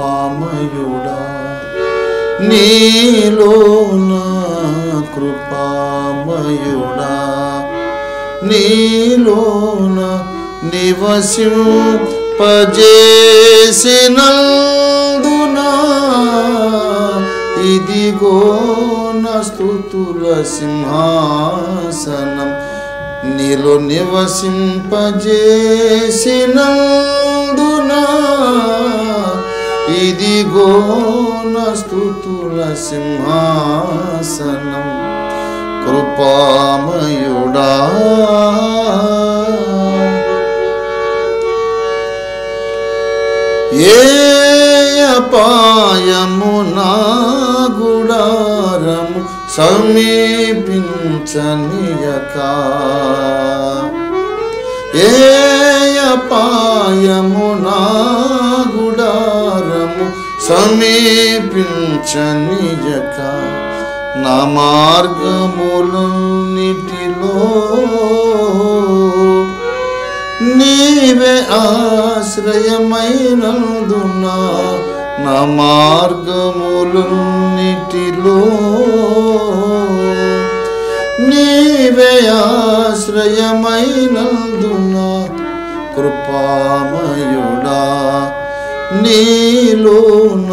కృపామయుడా నీలోన కృపామయుడా నీలోన నివసింపజేసినందునా ఇదిగో నా స్తుతుల సింహాసనం నీలో నివసింపజేసినందునా ఇదిగో నా స్తుతుల సింహాసనం కృపామయుడా ఏ అపాయము నా గుడారము సమీపించనియక ఏ అపాయము నా గుడారము సమీపించనియక నా మార్గములన్నిటిలో నీవే ఆశ్రయమైనందునా నా మార్గములన్నిటిలో నీవే ఆశ్రయమైనందునా కృపామయుడా నీలోన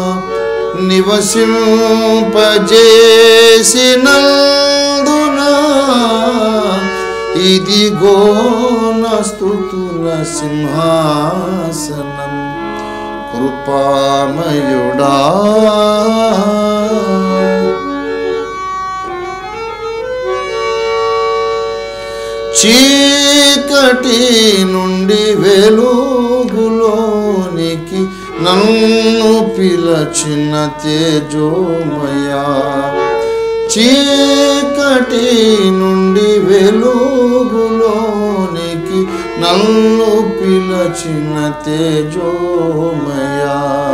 నివసింపజేసినందునా ఇదిగో నా స్తుతుల సింహాసనం కృపామయుడా చీకటి నుండి వెలుగులోనికి నన్ను పిలచిన తేజోమయా చీకటి నుండి వెలుగులోనికి నన్ను పిలచిన తేజోమయా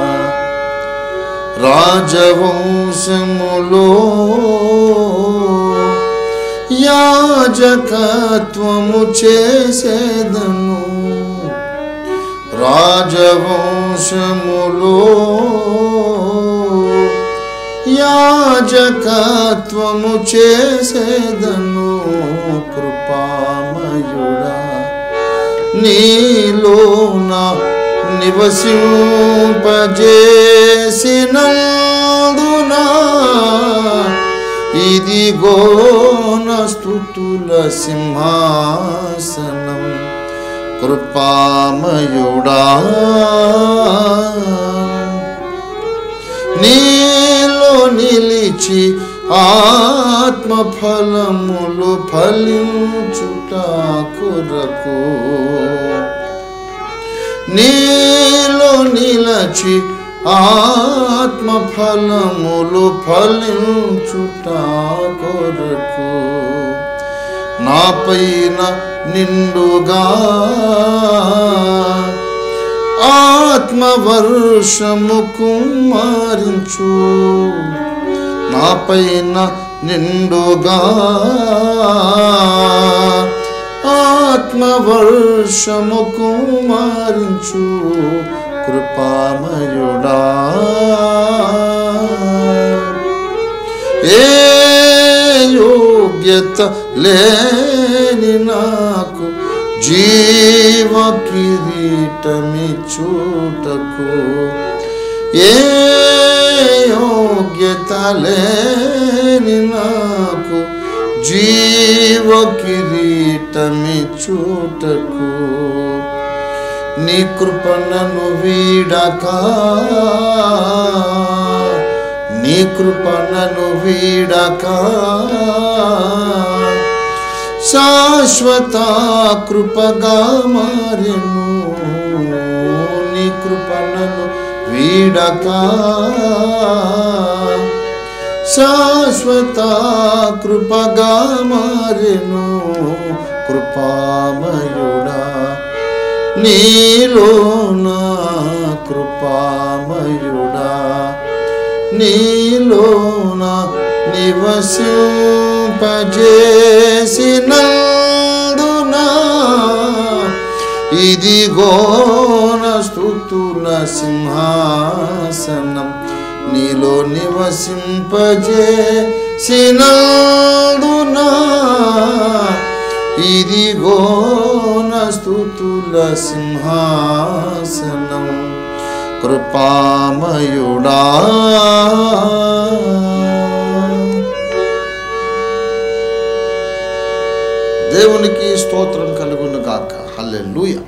రాజవంశములో యాజకత్వము చేసేదను రాజవంశములో యాజకత్వము చేసేదను కృపామయుడా నీలోన నివసింపజేసినందునా ఇదిగో నా స్తుతుల సింహాసనం కృపామయుడా నీలో నిలిచి ఆత్మ ఫలములు ఫలించుట కొరకు నీలో నిలచి ఆత్మ ఫలములు ఫలించుట కొరకు నా పైన నిండుగా ఆత్మవర్షము కుమారించు నా పైన నిండుగా ఆత్మవర్షము కుమారించు కృపామయుడా ఏ యోగ్యత లేని నాకు జీవ కిరీటమి చూటకు ఏ యోగ్యత లేని నాకు జీవ కిరీటమి చూటకు నీ కృపణను వీడక నీ కృపణను వీడక శాశ్వత కృపగా మారెను నీ కృపణను వీడక శాశ్వత కృపగా మారెను కృపామయుడా నీలోన కృపామయుడా నీలోన నివసింపజేసినందునా ఇదిగో నా స్తుతుల సింహాసనం నీలో నివసింపజే సినాదునా ఇదిగో నా స్తుతుల సింహాసనం కృపామయుడా దేవునికి స్తోత్రం కలుగును గాక హల్లెలూయా